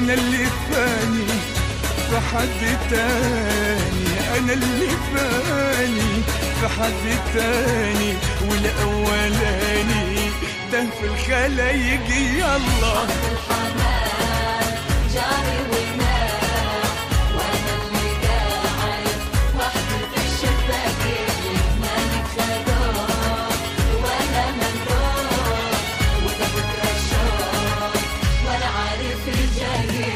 وانا اللي فاني في حد تاني انا اللي فاني في حد تاني والاولاني ده في الخلايق يلا الحنان جاري ونام وانا اللي قاعد وحدي في الشباك مالك خدام وانا مندوب وده بكره الشوق ولا عارف الجاي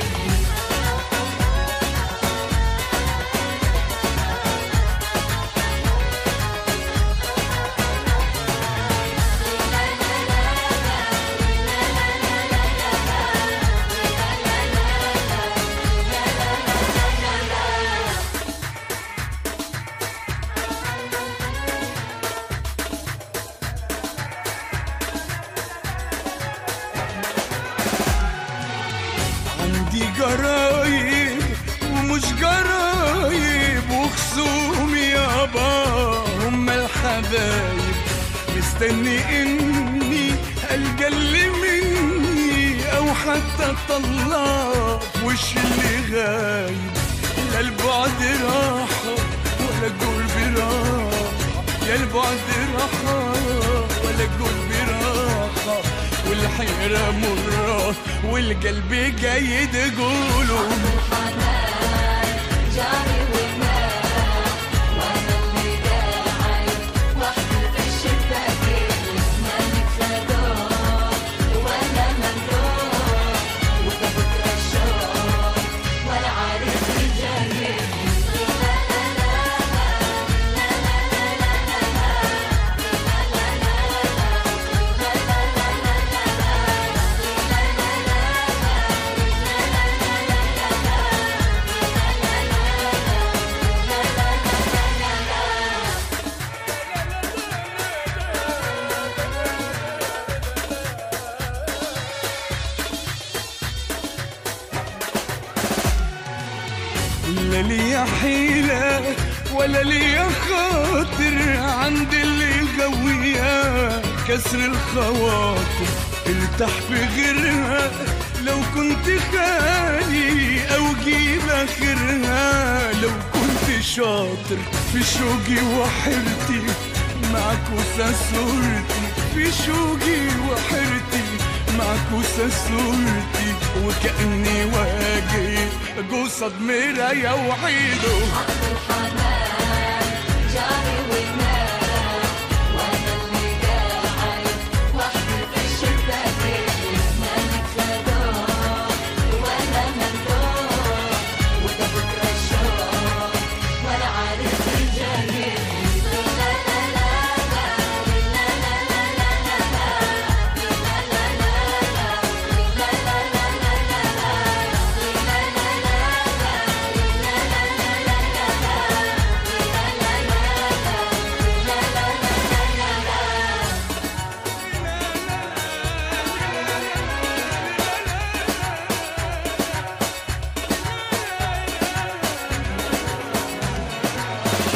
عندي جرايب ومش جرايب وخصوم يابا هم الحبايب مستني اني القى اللي مني او حتى اطلع وش اللي غايب لا البعد راحة ولا القرب راحة يا البعد راحة ولا القرب راحة والحيرة مرة والقلب جاي تقوله الحنان جاري ونام وانا اللي قاعد وحدي في الشباك مالك خدام وانا مندوب وده بكره الشوق ولا عارف الجاي لا ليا حيلة ولا ليا خاطر عند اللي غوية كسر الخواطر ارتاح في غيرها لو كنت خالي او جيب اخرها لو كنت شاطر في شوقي وحرتي معكوسة صورتي في شوقي وحرتي معكوسة صورتي وكأني واقف قصد مراية وعيده الحنان جاري